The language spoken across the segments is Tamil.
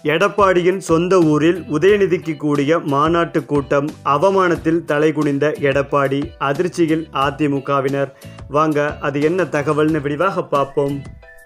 எடப்பாடியின் சொந்த ஊரில் உதயநிதிக்கு கூடிய மாநாட்டு கூட்டம் அவமானத்தில் தலைகுனிந்த எடப்பாடி அதிர்ச்சியில் அதிமுகவினர் வாங்க அது என்ன தகவல்னு விரிவாக பார்ப்போம்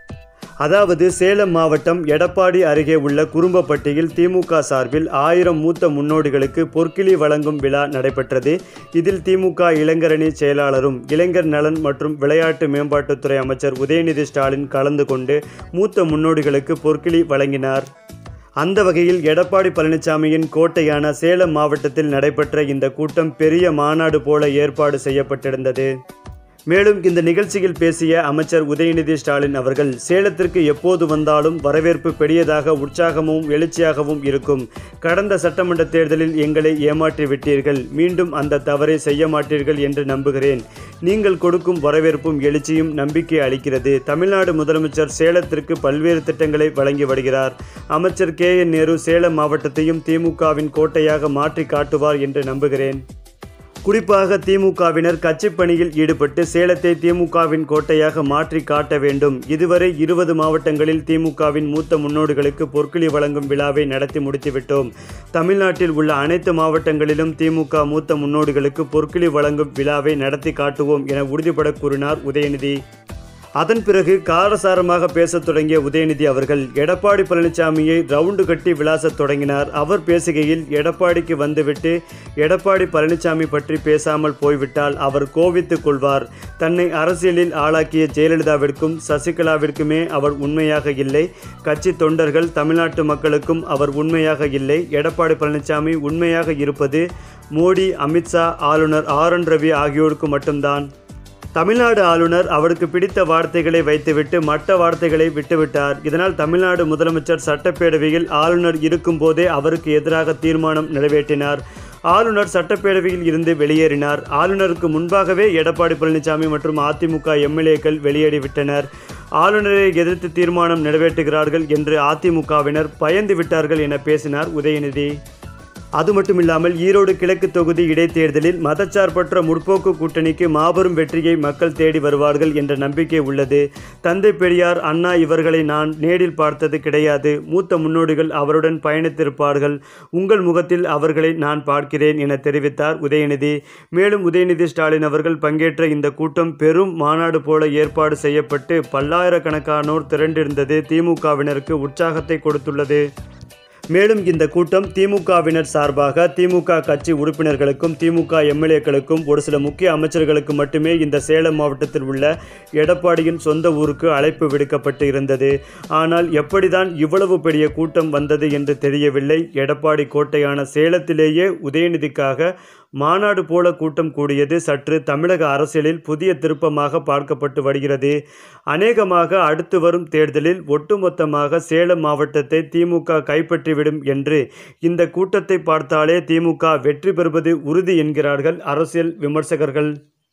அதாவது சேலம் மாவட்டம் எடப்பாடி அருகே உள்ள குறும்பப்பட்டியில் திமுக சார்பில் ஆயிரம் மூத்த முன்னோடிகளுக்கு பொற்கிளி வழங்கும் விழா நடைபெற்றது இதில் திமுக இளைஞரணி செயலாளரும் இளைஞர் நலன் மற்றும் விளையாட்டு மேம்பாட்டுத்துறை அமைச்சர் உதயநிதி ஸ்டாலின் கலந்து கொண்டு மூத்த முன்னோடிகளுக்கு பொற்கிளி வழங்கினார் அந்த வகையில் எடப்பாடி பழனிசாமியின் கோட்டையான சேலம் மாவட்டத்தில் நடைபெற்ற இந்த கூட்டம் பெரிய மாநாடு போல ஏற்பாடு செய்யப்பட்டிருந்தது மேலும் இந்த நிகழ்ச்சியில் பேசிய அமைச்சர் உதயநிதி ஸ்டாலின் அவர்கள் சேலத்திற்கு எப்போது வந்தாலும் வரவேற்பு பெரியதாக உற்சாகமும் எழுச்சியாகவும் இருக்கும் கடந்த சட்டமன்ற தேர்தலில் எங்களை ஏமாற்றி விட்டீர்கள் மீண்டும் அந்த தவறை செய்ய மாட்டீர்கள் என்று நம்புகிறேன் நீங்கள் கொடுக்கும் வரவேற்பும் எழுச்சியும் நம்பிக்கை அளிக்கிறது தமிழ்நாடு முதலமைச்சர் சேலத்திற்கு பல்வேறு திட்டங்களை வழங்கி வருகிறார் அமைச்சர் கே என் நேரு சேலம் மாவட்டத்தையும் திமுகவின் கோட்டையாக மாற்றி காட்டுவார் என்று நம்புகிறேன் குறிப்பாக திமுகவினர் கட்சிப் பணியில் ஈடுபட்டு சேலத்தை திமுகவின் கோட்டையாக மாற்றி காட்ட வேண்டும் இதுவரை இருபது மாவட்டங்களில் திமுகவின் மூத்த முன்னோடிகளுக்கு பொற்கிளி வழங்கும் விழாவை நடத்தி முடித்துவிட்டோம் தமிழ்நாட்டில் உள்ள அனைத்து மாவட்டங்களிலும் திமுக மூத்த முன்னோடிகளுக்கு பொற்கிளி வழங்கும் விழாவை நடத்தி காட்டுவோம் என உறுதிபட கூறினார் உதயநிதி அதன் பிறகு காரசாரமாக பேசத் தொடங்கிய உதயநிதி அவர்கள் எடப்பாடி பழனிசாமியை ரவுண்டு கட்டி விளாசத் தொடங்கினார் அவர் பேசுகையில் எடப்பாடிக்கு வந்துவிட்டு எடப்பாடி பழனிசாமி பற்றி பேசாமல் போய்விட்டால் அவர் கோவித்துக் கொள்வார் தன்னை அரசியலில் ஆளாக்கிய ஜெயலலிதாவிற்கும் சசிகலாவிற்குமே அவர் உண்மையாக இல்லை கட்சி தொண்டர்கள் தமிழ்நாட்டு மக்களுக்கும் அவர் உண்மையாக இல்லை எடப்பாடி பழனிசாமி உண்மையாக இருப்பது மோடி அமித்ஷா ஆளுநர் ஆர் என் ரவி ஆகியோருக்கு மட்டும்தான் தமிழ்நாடு ஆளுநர் அவருக்கு பிடித்த வார்த்தைகளை வைத்துவிட்டு மற்ற வார்த்தைகளை விட்டுவிட்டார் இதனால் தமிழ்நாடு முதலமைச்சர் சட்டப்பேரவையில் ஆளுநர் இருக்கும்போதே அவருக்கு எதிராக தீர்மானம் நிறைவேற்றினார் ஆளுநர் சட்டப்பேரவையில் இருந்து வெளியேறினார் ஆளுநருக்கு முன்பாகவே எடப்பாடி பழனிசாமி மற்றும் அதிமுக எம்எல்ஏக்கள் வெளியேறிவிட்டனர் ஆளுநரை எதிர்த்து தீர்மானம் நிறைவேற்றுகிறார்கள் என்று அதிமுகவினர் பயந்து விட்டார்கள் என பேசினார் உதயநிதி அது மட்டுமில்லாமல் ஈரோடு கிழக்கு தொகுதி இடைத்தேர்தலில் மதச்சார்பற்ற முற்போக்கு கூட்டணிக்கு மாபெரும் வெற்றியை மக்கள் தேடி வருவார்கள் என்ற நம்பிக்கை உள்ளது தந்தை பெரியார் அண்ணா இவர்களை நான் நேரில் பார்த்தது கிடையாது மூத்த முன்னோடிகள் அவருடன் பயணித்திருப்பார்கள் உங்கள் முகத்தில் அவர்களை நான் பார்க்கிறேன் என தெரிவித்தார் உதயநிதி மேலும் உதயநிதி ஸ்டாலின் அவர்கள் பங்கேற்ற இந்த கூட்டம் பெரும் மாநாடு போல ஏற்பாடு செய்யப்பட்டு பல்லாயிரக்கணக்கானோர் திரண்டிருந்தது திமுகவினருக்கு உற்சாகத்தை கொடுத்துள்ளது மேலும் இந்த கூட்டம் திமுகவினர் சார்பாக திமுக கட்சி உறுப்பினர்களுக்கும் திமுக எம்எல்ஏக்களுக்கும் ஒரு சில முக்கிய அமைச்சர்களுக்கு மட்டுமே இந்த சேலம் மாவட்டத்தில் உள்ள எடப்பாடியின் சொந்த ஊருக்கு அழைப்பு விடுக்கப்பட்டு இருந்தது ஆனால் எப்படிதான் இவ்வளவு பெரிய கூட்டம் வந்தது என்று தெரியவில்லை எடப்பாடி கோட்டையான சேலத்திலேயே உதயநிதிக்காக மாநாடு போல கூட்டம் கூடியது சற்று தமிழக அரசியலில் புதிய திருப்பமாக பார்க்கப்பட்டு வருகிறது அநேகமாக அடுத்து வரும் தேர்தலில் ஒட்டுமொத்தமாக சேலம் மாவட்டத்தை திமுக கைப்பற்றிவிடும் என்று இந்த கூட்டத்தை பார்த்தாலே திமுக வெற்றி பெறுவது உறுதி என்கிறார்கள் அரசியல் விமர்சகர்கள்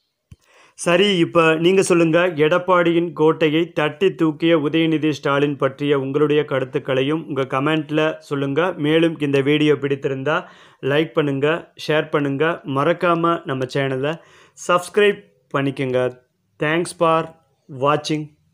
சரி இப்போ நீங்கள் சொல்லுங்கள் எடப்பாடியின் கோட்டையை தட்டி தூக்கிய உதயநிதி ஸ்டாலின் பற்றிய உங்களுடைய கருத்துக்களையும் உங்கள் கமெண்ட்டில் சொல்லுங்கள் மேலும் இந்த வீடியோ பிடித்திருந்தால் லைக் பண்ணுங்கள் ஷேர் பண்ணுங்கள் மறக்காமல் நம்ம சேனலை சப்ஸ்கிரைப் பண்ணிக்கோங்க தேங்க்ஸ் ஃபார் வாட்சிங்